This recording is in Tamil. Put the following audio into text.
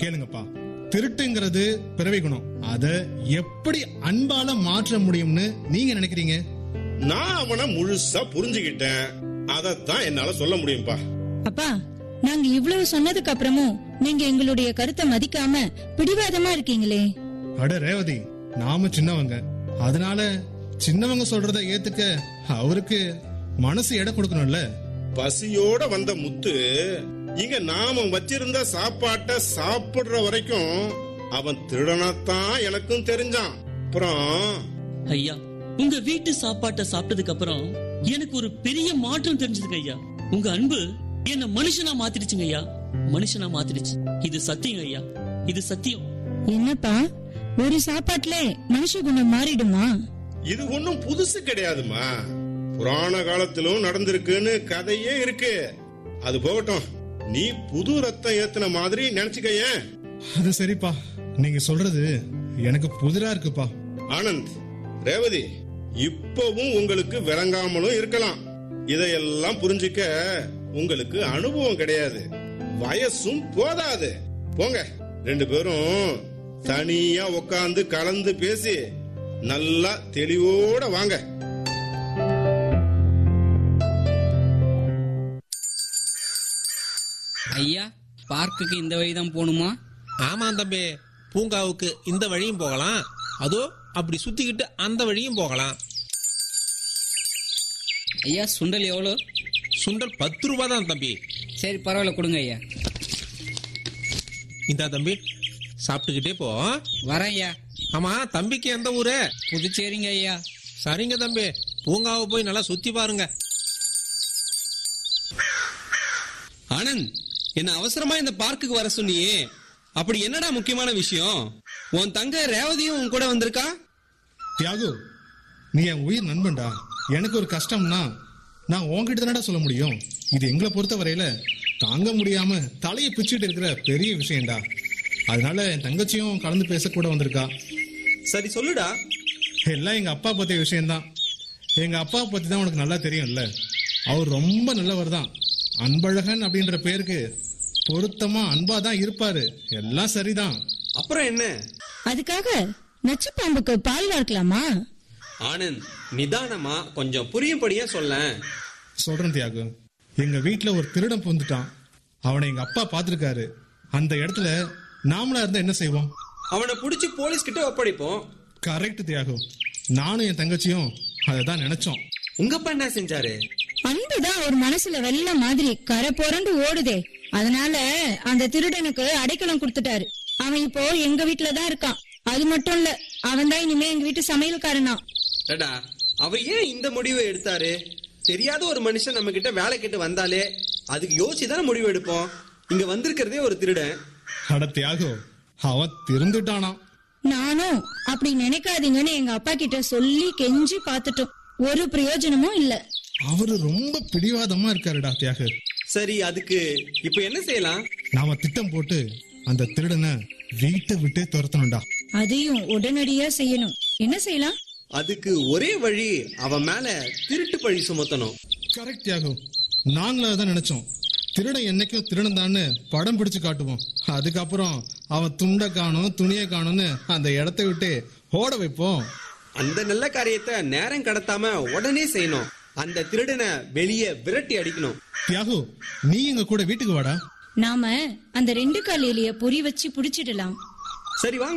கேளுங்கப்பா திருட்டுங்கிறது பிறவி குணம் அத எப்படி அன்பால மாற்ற முடியும்னு நீங்க நினைக்கிறீங்க நான் அவனை முழுசா புரிஞ்சுக்கிட்டேன் அதத்தான் என்னால சொல்ல முடியும்பா அப்பா நாங்க இவ்வளவு சொன்னதுக்கு அப்புறமும் நீங்க எங்களுடைய கருத்தை மதிக்காம பிடிவாதமா இருக்கீங்களே அட ரேவதி நாம சின்னவங்க அதனால சின்னவங்க சொல்றத ஏத்துக்க அவருக்கு மனசு எடை கொடுக்கணும்ல பசியோட வந்த முத்து இங்க நாம வச்சிருந்த சாப்பாட்ட சாப்பிடுற வரைக்கும் அவன் திருடனாத்தான் எனக்கும் தெரிஞ்சான் அப்புறம் ஐயா உங்க வீட்டு சாப்பாட்டை சாப்பிட்டதுக்கு அப்புறம் எனக்கு ஒரு பெரிய மாற்றம் தெரிஞ்சதுங்க ஐயா உங்க அன்பு என்ன மனுஷனா மாத்திடுச்சுங்க ஐயா மனுஷனா மாத்திடுச்சு இது சத்தியம் ஐயா இது சத்தியம் என்னப்பா ஒரு சாப்பாட்டுல மனுஷ குணம் மாறிடுமா இது ஒண்ணும் புதுசு கிடையாதுமா புராண காலத்திலும் நடந்திருக்குன்னு கதையே இருக்கு அது போகட்டும் நீ புது ரத்தம் ஏத்துன மாதிரி நினைச்சுக்கயேன் அது சரிப்பா நீங்க சொல்றது எனக்கு புதிரா இருக்குப்பா ஆனந்த் ரேவதி இப்பவும் உங்களுக்கு விளங்காமலும் இருக்கலாம் இதையெல்லாம் புரிஞ்சுக்க உங்களுக்கு அனுபவம் கிடையாது வயசும் போதாது போங்க ரெண்டு பேரும் தனியா உட்காந்து கலந்து பேசி நல்லா தெளிவோட வாங்க ஐயா பார்க்குக்கு இந்த வழிதான் போகணுமா ஆமா தம்பி பூங்காவுக்கு இந்த வழியும் போகலாம் அதோ அப்படி சுத்திக்கிட்டு அந்த வழியும் போகலாம் ஐயா சுண்டல் எவ்வளோ சுண்டல் பத்து ரூபா தான் தம்பி சரி பரவாயில்ல கொடுங்க ஐயா இந்தா தம்பி சாப்பிட்டுக்கிட்டே போ வரேன் ஐயா ஆமா தம்பிக்கு எந்த ஊரு புதுச்சேரிங்க ஐயா சரிங்க தம்பி பூங்காவை போய் நல்லா சுத்தி பாருங்க ஆனந்த் என்ன அவசரமா இந்த பார்க்குக்கு வர சொன்னியே அப்படி என்னடா முக்கியமான விஷயம் உன் தங்க ரேவதியும் உன் கூட வந்திருக்கா தியாகு நீ என் உயிர் நண்பன்டா எனக்கு ஒரு கஷ்டம்னா நான் உன்கிட்ட தானடா சொல்ல முடியும் இது எங்களை பொறுத்த வரையில தாங்க முடியாம தலையை பிச்சுட்டு இருக்கிற பெரிய விஷயம்டா அதனால என் தங்கச்சியும் கலந்து பேச கூட வந்திருக்கா சரி சொல்லுடா எல்லாம் எங்க அப்பா பத்திய விஷயம்தான் எங்க அப்பா பத்தி தான் உனக்கு நல்லா தெரியும்ல அவர் ரொம்ப நல்லவர் தான் அன்பழகன் அப்படின்ற பேருக்கு பொருத்தமா அன்பா தான் இருப்பாரு எல்லாம் சரிதான் அப்புறம் என்ன அதுக்காக நச்சு பாம்புக்கு பால் வார்க்கலாமா ஆனந்த் நிதானமா கொஞ்சம் புரியும்படியா சொல்லேன் சொல்றேன் தியாகு எங்க வீட்ல ஒரு திருடன் புந்துட்டான் அவனை எங்க அப்பா பார்த்திருக்காரு அந்த இடத்துல நாமளா இருந்தா என்ன செய்வோம் அவனை புடிச்சு போலீஸ் கிட்ட ஒப்படைப்போம் கரெக்ட் தியாகு நானும் என் தங்கச்சியும் அதை தான் நினைச்சோம் உங்க அப்பா என்ன செஞ்சாரு அன்புதான் ஒரு மனசுல வெள்ள மாதிரி கரை புரண்டு ஓடுதே அதனால அந்த திருடனுக்கு அடைக்கலம் கொடுத்துட்டாரு அவன் இப்போ எங்க வீட்டுல தான் இருக்கான் அது மட்டும் இல்ல அவன் தான் இனிமே எங்க வீட்டு சமையல்காரனா டடா அவர் ஏன் இந்த முடிவை எடுத்தாரு தெரியாத ஒரு மனுஷன் நம்ம கிட்ட வேலை கிட்ட வந்தாலே அதுக்கு யோசிச்சு தானே முடிவு எடுப்போம் இங்க வந்திருக்கிறதே ஒரு திருடன் அட தியாகு அவன் திருந்துட்டானா நானும் அப்படி நினைக்காதீங்கன்னு எங்க அப்பா கிட்ட சொல்லி கெஞ்சி பார்த்துட்டோம் ஒரு பிரயோஜனமும் இல்ல அவரு ரொம்ப பிடிவாதமா இருக்காருடா தியாகு சரி அதுக்கு இப்ப என்ன செய்யலாம் நாம திட்டம் போட்டு அந்த திருடனை வீட்டை விட்டே துரத்தணும்டா அதையும் உடனடியா செய்யணும் என்ன செய்யலாம் அதுக்கு ஒரே வழி அவன் மேல திருட்டு பழி சுமத்தணும் கரெக்ட் தியாகு நாங்களும் அதான் நினைச்சோம் திருடன் என்னைக்கும் திருடன் தான்னு படம் பிடிச்சு காட்டுவோம் அதுக்கப்புறம் அவன் துண்டை காணும் துணியை காணும்னு அந்த இடத்த விட்டு ஓட வைப்போம் அந்த நல்ல காரியத்தை நேரம் கடத்தாம உடனே செய்யணும் அந்த திருடனை வெளியே விரட்டி அடிக்கணும் தியாகு நீ எங்க கூட வீட்டுக்கு வாடா நாம அந்த ரெண்டு கால் எலிய பொறி வச்சு புடிச்சிடலாம் சரி வாங்க